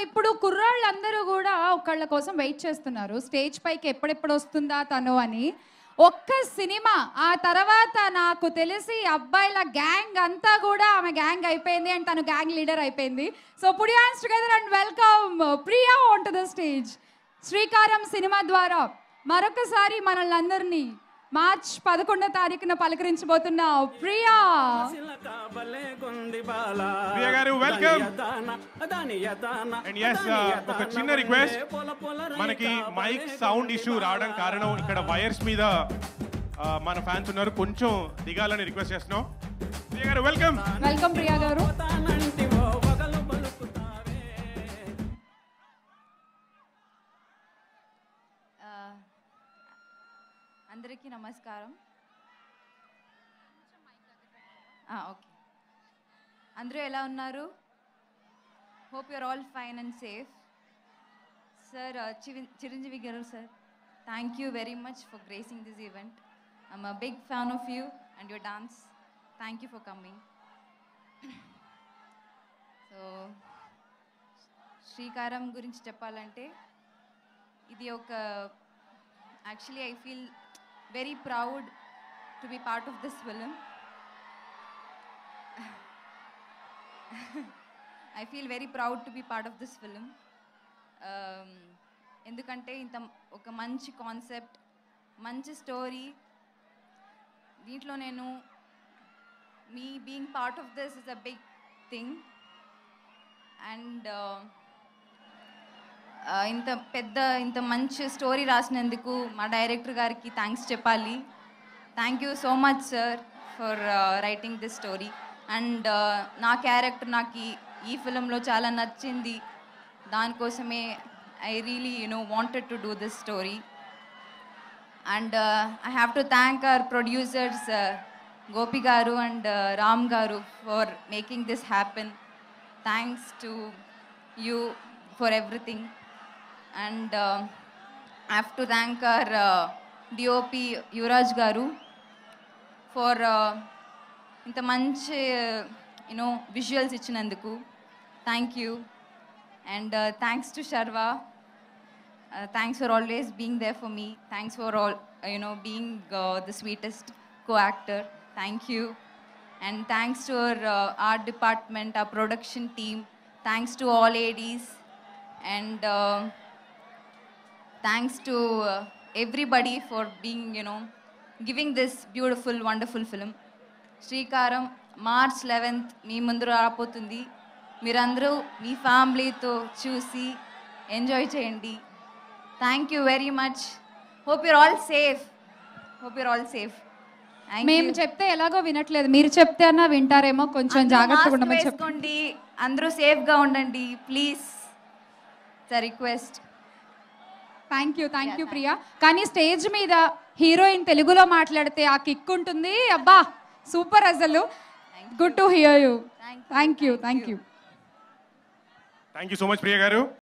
ఇప్పుడు కుర్రాళ్ళందరూ కూడా ఒకళ్ళ కోసం వెయిట్ చేస్తున్నారు స్టేజ్ పైకి ఎప్పుడెప్పుడు వస్తుందా తను అని ఒక్క సినిమా ఆ తర్వాత నాకు తెలిసి అబ్బాయిల గ్యాంగ్ అంతా కూడా ఆమె గ్యాంగ్ అయిపోయింది అండ్ తను గ్యాంగ్ లీడర్ అయిపోయింది so put hands together and welcome Priya on to the stage Sreekaram cinema ద్వారా మరొకసారి మనల్ని అందరినీ మార్చ్ పదకొండో తారీఖున పలకరించబోతున్న ప్రియా ప్రియ గారు వెల్కమ్ అండ్ ఎస్ ఒక చిన్న రిక్వెస్ట్ మనకి మైక్ సౌండ్ ఇష్యూ రావడం కారణం ఇక్కడ వైర్స్ మీద ఆ, మన ఫ్యాన్స్ ఉన్నారు కొంచెం దిగాలని రిక్వెస్ట్ చేస్తున్నాం ప్రియ గారు వెల్కమ్ వెల్కమ్ ప్రియా గారు ఆ, అందరికీ నమస్కారం ఆ, ఓకే అందరూ ఎలా ఉన్నారు hope you're all fine and safe sir Chiranjeevi garu sir thank you very much for gracing this event I'm a big fan of you and your dance thank you for coming so Sreekaram గురించి చెప్పాలంటే ఇది ఒక actually I feel very proud to be part of this film I feel very proud to be part of this film ఎందుకంటే ఇంత ఒక మంచి concept మంచి story దీంట్లో నేను మీ being part of this is a big thing and ఆ, ఇంత పెద్ద ఇంత మంచి స్టోరీ రాసినందుకు మా డైరెక్టర్ గారికి థ్యాంక్స్ చెప్పాలి thank you so much sir for writing this story and నా క్యారెక్టర్ నాకు ఈ- ఈ ఫిలంలో చాలా నచ్చింది దానికోసమే I really you know wanted to do this story and I have to thank our producers Gopi garu and Ram garu for making this happen thanks to you for everything and I have to thank our DOP Yuvaraj garu for ఇంత మంచి you know visuals ఇచ్చినందుకు thank you and thanks to Sharva Uh, thanks for always being there for me. Thanks for all, uh, you know, being uh, the sweetest co-actor. Thank you. And thanks to our uh, art department, our production team. Thanks to all ADs. And uh, thanks to uh, everybody for being, you know, giving this beautiful, wonderful film. Sreekaram March eleventh మీ ముందు రాబోతుంది మీరందరూ మీ ఫ్యామిలీతో చూసి enjoy చేయండి thank you very much hope you're all safe hope you're all safe మేము చెప్తే ఎలాగో వినట్లేదు మీరు చెప్తే అన్నా వింటారేమో కొంచెం జాగ్రత్తగా ఉండమని చెప్పండి వేసుకోండి అందరూ సేఫ్గా ఉండండి please request thank you thank you Priya కానీ స్టేజ్ మీద హీరోయిన్ తెలుగులో మాట్లాడితే ఆ కిక్ ఉంటుంది అబ్బా సూపర్ అసలు good to hear you thank you thank you thank you so much Priya గారు